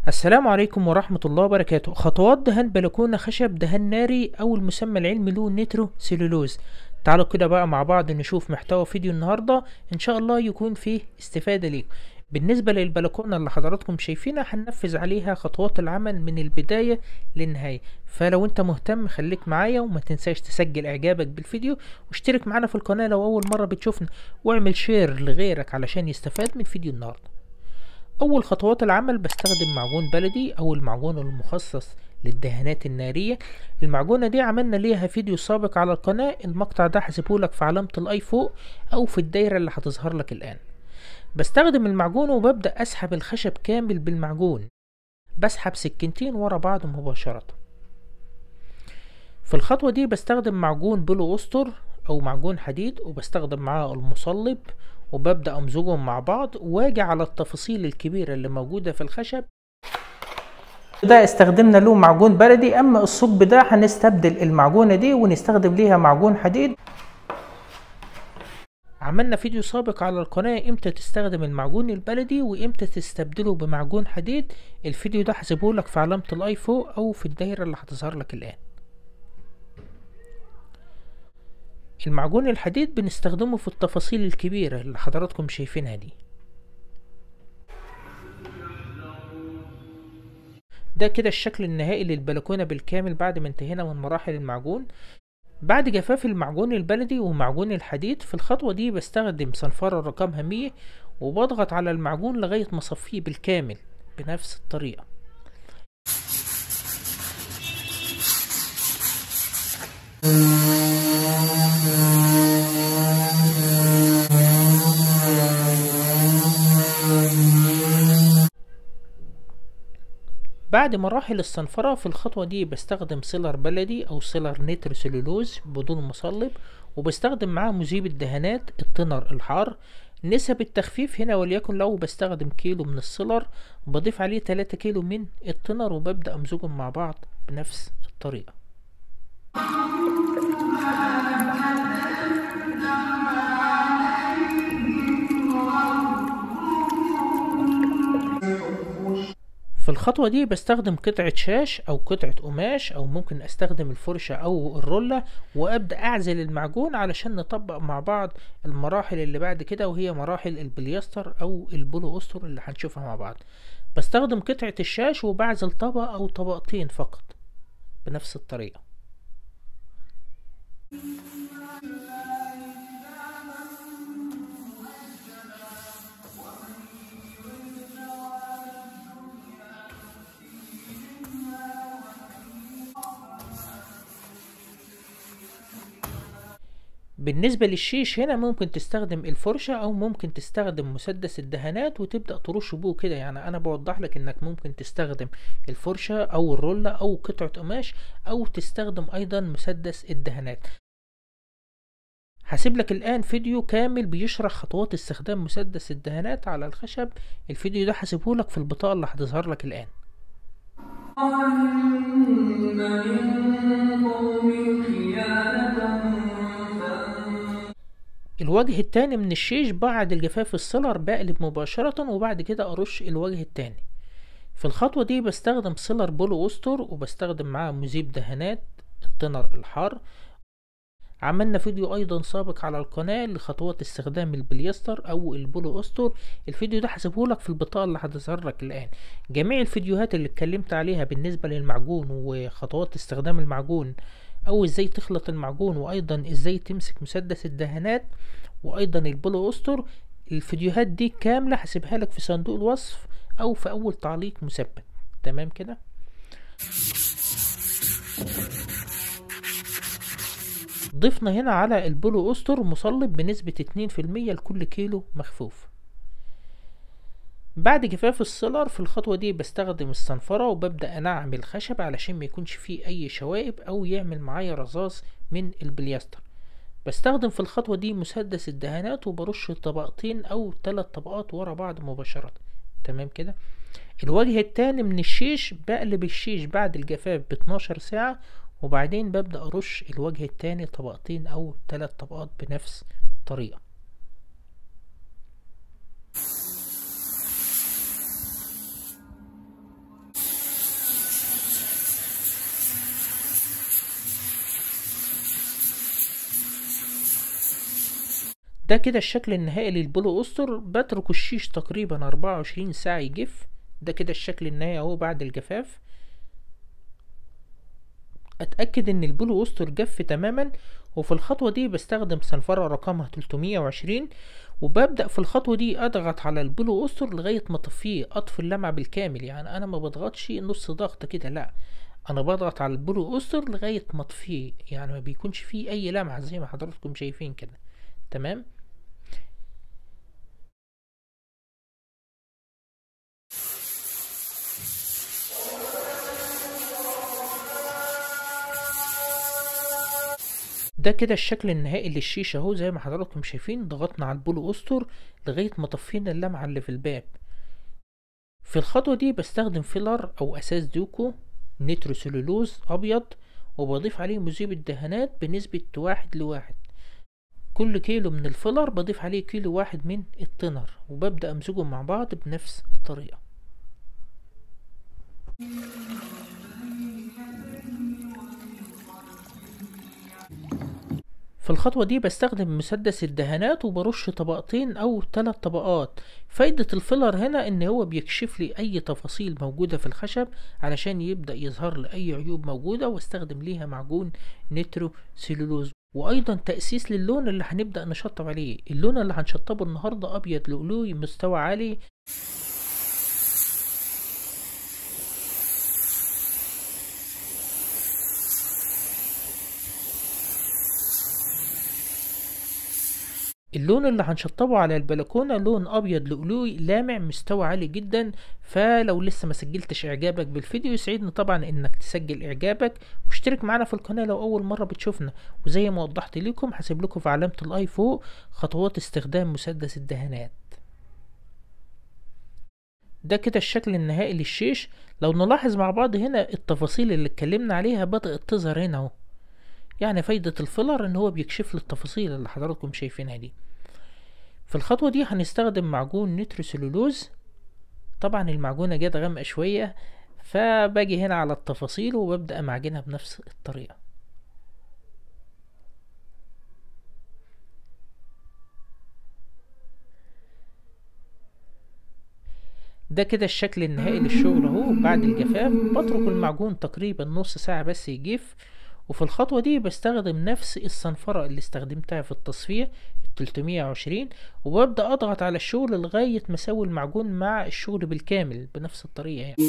السلام عليكم ورحمة الله وبركاته خطوات دهان بلكونة خشب دهان ناري أو المسمى العلمي له نيترو سيلولوز تعالوا كده بقى مع بعض نشوف محتوى فيديو النهاردة إن شاء الله يكون فيه استفادة ليكم بالنسبة للبلكونة اللي حضراتكم شايفينها هننفذ عليها خطوات العمل من البداية للنهاية فلو انت مهتم خليك معايا وما تنساش تسجل اعجابك بالفيديو واشترك معانا في القناة لو اول مرة بتشوفنا واعمل شير لغيرك علشان يستفاد من فيديو النهاردة اول خطوات العمل بستخدم معجون بلدي او المعجون المخصص للدهانات النارية المعجونة دي عملنا ليها فيديو سابق على القناة المقطع ده هسيبهولك في علامة الاي فوق او في الدايرة اللي هتظهر لك الان بستخدم المعجون وببدأ اسحب الخشب كامل بالمعجون بسحب سكينتين ورا بعض مباشرة في الخطوة دي بستخدم معجون بلو أسطر أو معجون حديد وبستخدم معاه المصلب وببدأ أمزجهم مع بعض واجي على التفاصيل الكبيرة اللي موجودة في الخشب ده استخدمنا له معجون بلدي أما الثقب ده هنستبدل المعجونة دي ونستخدم ليها معجون حديد عملنا فيديو سابق على القناة امتى تستخدم المعجون البلدي وامتى تستبدله بمعجون حديد الفيديو ده هسيبهولك في علامة الاي فوق او في الدايرة اللي هتظهر لك الان المعجون الحديد بنستخدمه في التفاصيل الكبيرة اللي حضراتكم شايفينها دي ده كده الشكل النهائي للبلكونة بالكامل بعد ما انتهينا من مراحل المعجون بعد جفاف المعجون البلدي ومعجون الحديد في الخطوة دي بستخدم صنفرة رقمها مية وبضغط على المعجون لغاية ما اصفيه بالكامل بنفس الطريقة بعد مراحل الصنفرة في الخطوة دي بستخدم سيلر بلدي أو سيلر نتر سلولوز بدون مصلب وبستخدم معاه مذيب الدهانات التنر الحار نسب التخفيف هنا وليكن لو بستخدم كيلو من السيلر بضيف عليه 3 كيلو من التنر وببدأ أمزجهم مع بعض بنفس الطريقة في الخطوة دي بستخدم قطعة شاش أو قطعة قماش أو ممكن أستخدم الفرشة أو الرولة وأبدأ أعزل المعجون علشان نطبق مع بعض المراحل اللي بعد كده وهي مراحل البليستر أو البولو أسطر اللي هنشوفها مع بعض بستخدم قطعة الشاش وبعزل طبقة أو طبقتين فقط بنفس الطريقة بالنسبة للشيش هنا ممكن تستخدم الفرشة او ممكن تستخدم مسدس الدهانات وتبدأ ترش بيه كده يعني انا بوضح لك انك ممكن تستخدم الفرشة او الرولة او قطعة قماش او تستخدم ايضا مسدس الدهانات هسيب لك الان فيديو كامل بيشرح خطوات استخدام مسدس الدهانات على الخشب الفيديو ده هسيبه لك في البطاقة اللي هتظهر لك الان الوجه التاني من الشيش بعد الجفاف السيلر بقلب مباشرة وبعد كده ارش الوجه التاني في الخطوة دي بستخدم سيلر بولو أسطر وبستخدم معاه مذيب دهانات التنر الحار عملنا فيديو ايضا سابق على القناة لخطوات استخدام البليستر او البولو أسطر الفيديو ده هسيبهولك في البطاقة اللي هتظهر لك الان جميع الفيديوهات اللي اتكلمت عليها بالنسبة للمعجون وخطوات استخدام المعجون او ازاي تخلط المعجون وايضا ازاي تمسك مسدس الدهانات وايضا البولو أسطر الفيديوهات دي كاملة هسيبها لك في صندوق الوصف او في اول تعليق مثبت تمام كده ضفنا هنا على البولو أسطر مصلب بنسبة اتنين في المية لكل كيلو مخفوف بعد جفاف السيلر في الخطوة دي بستخدم الصنفرة وببدأ أنعم الخشب علشان ما يكونش فيه أي شوائب أو يعمل معايا رذاذ من البليستر بستخدم في الخطوة دي مسدس الدهانات وبرش طبقتين أو ثلاث طبقات ورا بعض مباشرة تمام كده الوجه التاني من الشيش بقلب الشيش بعد الجفاف باتناشر ساعة وبعدين ببدأ أرش الوجه التاني طبقتين أو ثلاث طبقات بنفس الطريقة ده كده الشكل النهائي للبولو أستر بترك الشيش تقريبا أربعة وعشرين ساعة يجف ده كده الشكل النهائي اهو بعد الجفاف اتأكد ان البولو أستر جف تماما وفي الخطوة دي بستخدم صنفرة رقمها 320 وببدأ في الخطوة دي أضغط على البلو أستر لغاية ما أطفيه أطفي اللمعة بالكامل يعني أنا ما بضغطش نص ضغطة كده لأ أنا بضغط على البلو أستر لغاية ما أطفيه يعني ما بيكونش فيه أي لمعة زي ما حضراتكم شايفين كده تمام ده كده الشكل النهائي للشيشة اهو زي ما حضراتكم شايفين ضغطنا على البولو أستر لغاية ما طفينا اللمعة اللي في الباب في الخطوة دي بستخدم فيلر أو أساس دوكو نيتروسيلولوز أبيض وبضيف عليه مذيب الدهانات بنسبة واحد لواحد كل كيلو من الفيلر بضيف عليه كيلو واحد من التنر وببدأ أمزجهم مع بعض بنفس الطريقة في الخطوة دي بستخدم مسدس الدهانات وبرش طبقتين او ثلاث طبقات فايدة الفيلر هنا ان هو بيكشف لي اي تفاصيل موجودة في الخشب علشان يبدأ يظهر لي اي عيوب موجودة واستخدم ليها معجون نيترو سيلولوز وايضا تأسيس للون اللي هنبدأ نشطب عليه اللون اللي هنشطبه النهاردة ابيض لؤلؤي مستوى عالي اللون اللي هنشطبه على البلكونة لون ابيض لؤلؤي لامع مستوى عالي جدا فلو لسه ما سجلتش اعجابك بالفيديو يسعدني طبعا انك تسجل اعجابك واشترك معنا في القناة لو اول مرة بتشوفنا وزي ما وضحت لكم هسيب لكم في علامة الاي فوق خطوات استخدام مسدس الدهانات ده كده الشكل النهائي للشيش لو نلاحظ مع بعض هنا التفاصيل اللي اتكلمنا عليها بدأت تظهر هنا اهو يعني فايدة الفيلر ان هو بيكشف لي التفاصيل اللي حضراتكم شايفينها دي في الخطوة دي هنستخدم معجون نيتروسيلولوز طبعا المعجونة جت غامقة شوية فباجي هنا على التفاصيل وببدأ معجنها بنفس الطريقة ده كده الشكل النهائي للشغل اهو بعد الجفاف بترك المعجون تقريبا نص ساعة بس يجف وفي الخطوة دي بستخدم نفس الصنفرة اللي استخدمتها في التصفية 320 وببدأ أضغط على الشغل لغاية ما أسوي المعجون مع الشغل بالكامل بنفس الطريقة يعني.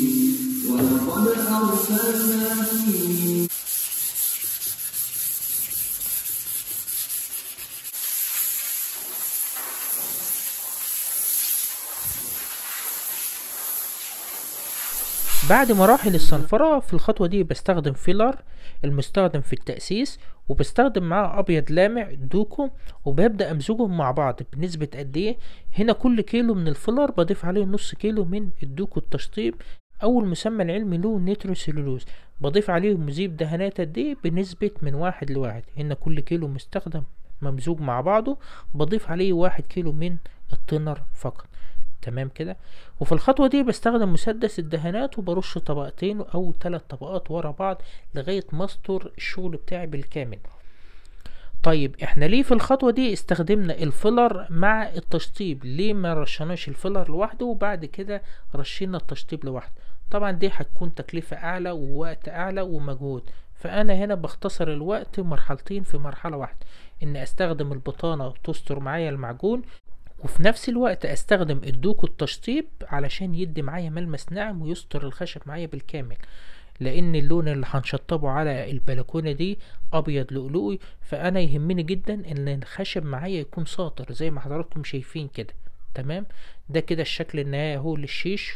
بعد مراحل الصنفرة في الخطوة دي بستخدم فيلر المستخدم في التأسيس وبستخدم معاه أبيض لامع دوكو وببدأ أمزجهم مع بعض بنسبة قد إيه هنا كل كيلو من الفيلر بضيف عليه نص كيلو من الدوكو التشطيب أو المسمى العلمي له نيتروسيلولوز بضيف عليه مذيب دهانات قد إيه بنسبة من واحد لواحد هنا كل كيلو مستخدم ممزوج مع بعضه بضيف عليه واحد كيلو من التنر فقط تمام كده وفي الخطوة دي بستخدم مسدس الدهانات وبرش طبقتين او ثلاث طبقات ورا بعض لغاية ما استر الشغل بتاعي بالكامل طيب احنا ليه في الخطوة دي استخدمنا الفيلر مع التشطيب ليه ما رشناش الفيلر لوحده وبعد كده رشينا التشطيب لوحده طبعا دي هتكون تكلفة اعلى ووقت اعلى ومجهود فانا هنا بختصر الوقت مرحلتين في مرحلة واحدة ان استخدم البطانة تستر معايا المعجون وفي نفس الوقت استخدم الدوكو التشطيب علشان يدي معايا ملمس ناعم ويستر الخشب معايا بالكامل لان اللون اللي هنشطبه على البلكونة دي ابيض لؤلؤي فانا يهمني جدا ان الخشب معايا يكون ساطر زي ما حضراتكم شايفين كده تمام ده كده الشكل النهائي اهو للشيش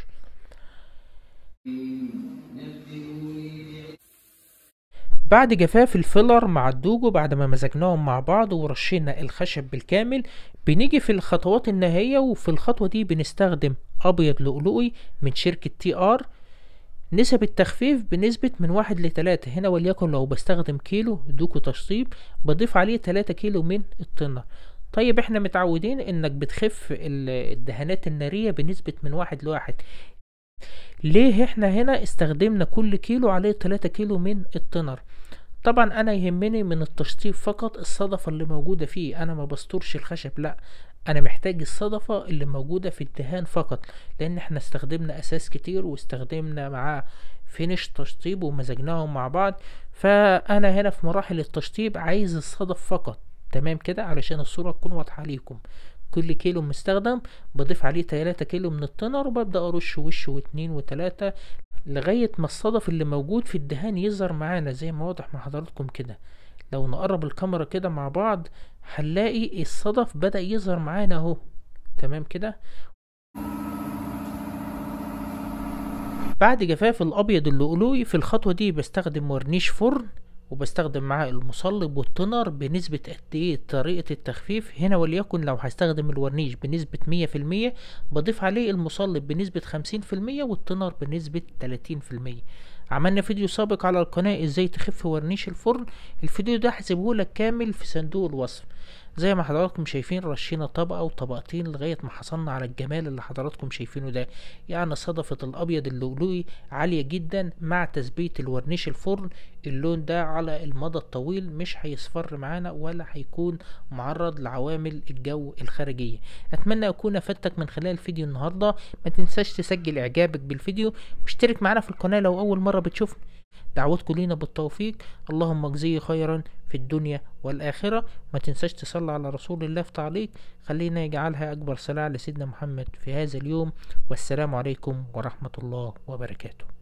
بعد جفاف الفيلر مع الدوجو بعد ما مزجناهم مع بعض ورشينا الخشب بالكامل بنيجي في الخطوات النهائية وفي الخطوة دي بنستخدم أبيض لؤلؤي من شركة تي ار نسب التخفيف بنسبة من واحد لتلاتة هنا وليكن لو بستخدم كيلو دوكو تشطيب بضيف عليه تلاتة كيلو من الطنة طيب احنا متعودين انك بتخف الدهانات النارية بنسبة من واحد لواحد ليه احنا هنا استخدمنا كل كيلو عليه تلاتة كيلو من التنر طبعا انا يهمني من التشطيب فقط الصدفة اللي موجودة فيه انا ما بسترش الخشب لا انا محتاج الصدفة اللي موجودة في الدهان فقط لان احنا استخدمنا اساس كتير واستخدمنا معاه فينش تشطيب ومزجناهم مع بعض فانا هنا في مراحل التشطيب عايز الصدف فقط تمام كده علشان الصورة تكون واضحة ليكم كل كيلو مستخدم بضيف عليه تلاتة كيلو من التنر وببدأ ارش وش واتنين وتلاتة لغاية ما الصدف اللي موجود في الدهان يظهر معانا زي ما واضح مع حضراتكم كده لو نقرب الكاميرا كده مع بعض هنلاقي الصدف بدأ يظهر معانا اهو تمام كده بعد جفاف الابيض اللؤلؤي في الخطوة دي بستخدم ورنيش فرن وبستخدم معاه المصلب والتونر بنسبة قد ايه طريقة التخفيف هنا وليكن لو هستخدم الورنيش بنسبة مية في المية بضيف عليه المصلب بنسبة خمسين في المية والتونر بنسبة تلاتين في المية عملنا فيديو سابق على القناة ازاي تخف ورنيش الفرن الفيديو ده هسيبهولك كامل في صندوق الوصف زي ما حضراتكم شايفين رشينا طبقة وطبقتين لغاية ما حصلنا على الجمال اللي حضراتكم شايفينه ده يعني صدفة الأبيض اللؤلؤي عالية جدا مع تثبيت الورنيش الفرن اللون ده على المدى الطويل مش هيصفر معانا ولا هيكون معرض لعوامل الجو الخارجية أتمنى أكون أفدتك من خلال الفيديو النهاردة ما تنساش تسجل إعجابك بالفيديو واشترك معنا في القناة لو أول مرة بتشوفني دعوتكم لينا بالتوفيق اللهم اجزيه خيرا في الدنيا والآخرة ما تنساش تصلي على رسول الله في تعليق خلينا يجعلها أكبر صلاة لسيدنا محمد في هذا اليوم والسلام عليكم ورحمة الله وبركاته